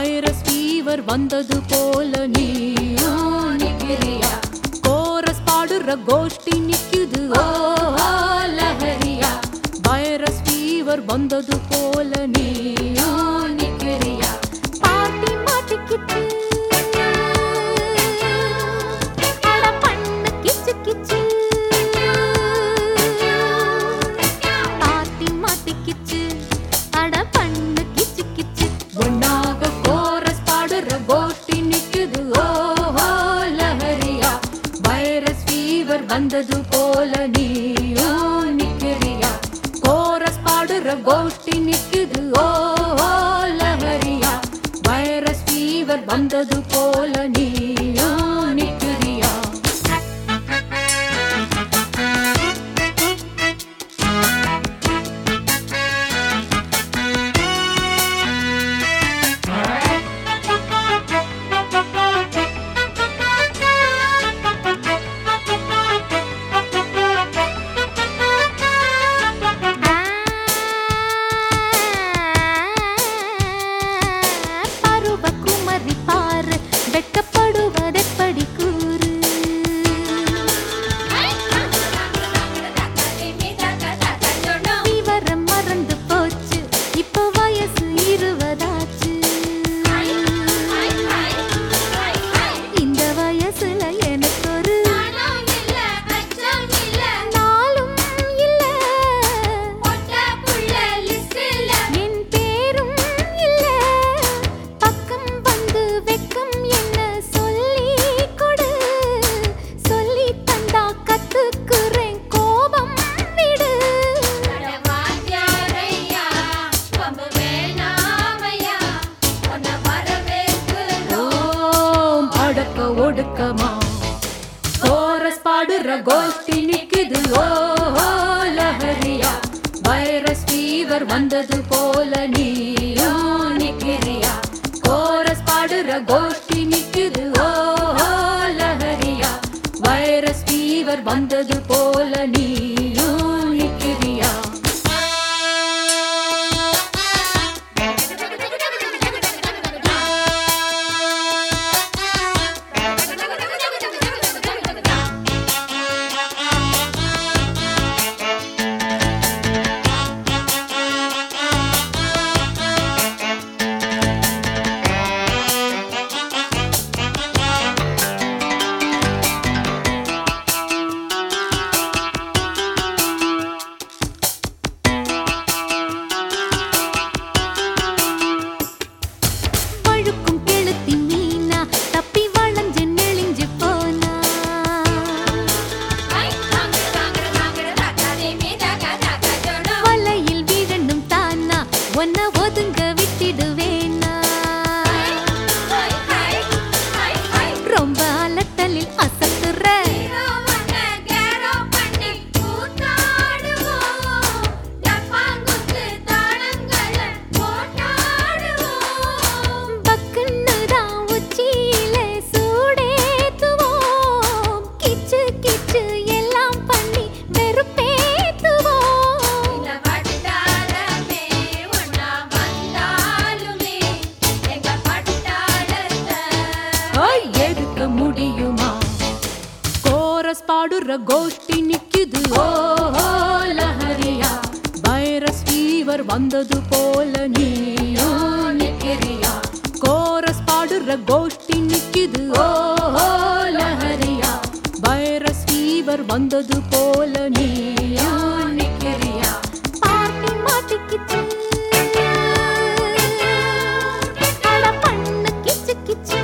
virus fever வந்தது போல நீயும் நிக்கிறியா கோரஸ் பாடுற கோஷ்டி நிக்குது ஓ லஹரியா வைரஸ் ஃபீவர் வந்தது போல நீயும் நிக்கிறியா பாட்டி மாட்டிக்கிச்சு அட பண்ணு கிச்சு கிச்சு பாட்டி மாட்டிக்கிச்சு அட பண்ணு கிச்சு கிச்சு ஒன்னாக கோரஸ் பாடுற கோஷ்டி நிக்குது ஓ லஹரியா வைரஸ் ஃபீவர் வந்தது போல நீயும் நிக்கிறியா கோரஸ் பாடுற கோஷ்டி நிக்குது ஓ லஹரியா வைரஸ் ஃபீவர் வந்தது போல நீயும் நிக்கிறியா பருவகுமரி பாரு வெட்டப்படுவதெப்படி கூறு விவரம் மறந்து போச்சு இப்போ வயசு இருபதாச்சு இந்த வயசுல எனக்கு ஒரு நாளும் இல்ல என் பேரும் இல்ல பக்கம் வந்து வெக்கம் என்ன சொல்லி கொடு சொல்லி தந்தா கத்துக்குறேன் கோபம் விடு ஓம் அடக்க ஒடுக்கமா கோரஸ் பாடுற கோஷ்டி நிக்குது ஓ லஹரியா வைரஸ் ஃபீவர் வந்தது போல நீயும் நிக்கிறியா கோரஸ் பாடுற கோஷ்டி நிக்குது ஓ லஹரியா வைரஸ் ஃபீவர் வந்தது போல நீயும் நிக்கிறியா வழுக்கும் கெளுத்தி மீனா தப்பி வளைஞ்சு நெளிஞ்சு போனா வலையில் விழணும் தானா ஒன்ன ஒதுங்க விட்டிடுவேனா ரொம்ப அலட்டலில் அசத்துற பக்குன்னு தான் உச்சியிலே சூடேத்துவோம் கிச்சு கிச்சு எல்லாம் பண்ணி வெறுப்பேத்துவோம் ஓய், எதுக்க முடியுமா கோரஸ் பாடுற கோஷ்டி நிக்குது ஓ லஹரியா வைரஸ் ஃபீவர் வந்தது போல நீயும் நிக்கிறியா கோரஸ் பாடுற கோஷ்டி நிக்குது ஓ லஹரியா வைரஸ் ஃபீவர் வந்தது போல நீயும் நிக்கிறியா பார்ட்டி மாட்டிக்கிச்சு அட பண்ணு கிச்சு கிச்சு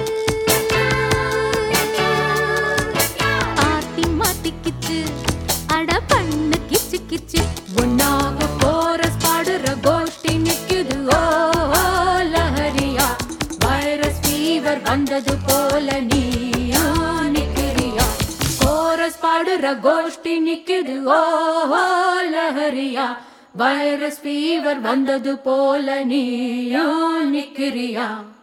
பார்ட்டி மாட்டிக்கிச்சு அட பண்ணு கிச்சு கிச்சு ஒன்னாக கோரஸ் பாடுற கோஷ்டி நிக்குது ஓ லஹரியா வைரஸ் ஃபீவர் வந்தது போல நீயும் நிக்கிறியா கோரஸ் பாடுற கோஷ்டி நிக்குது ஓ லஹரியா வைரஸ் ஃபீவர் வந்தது போல நீயும் நிக்கிறியா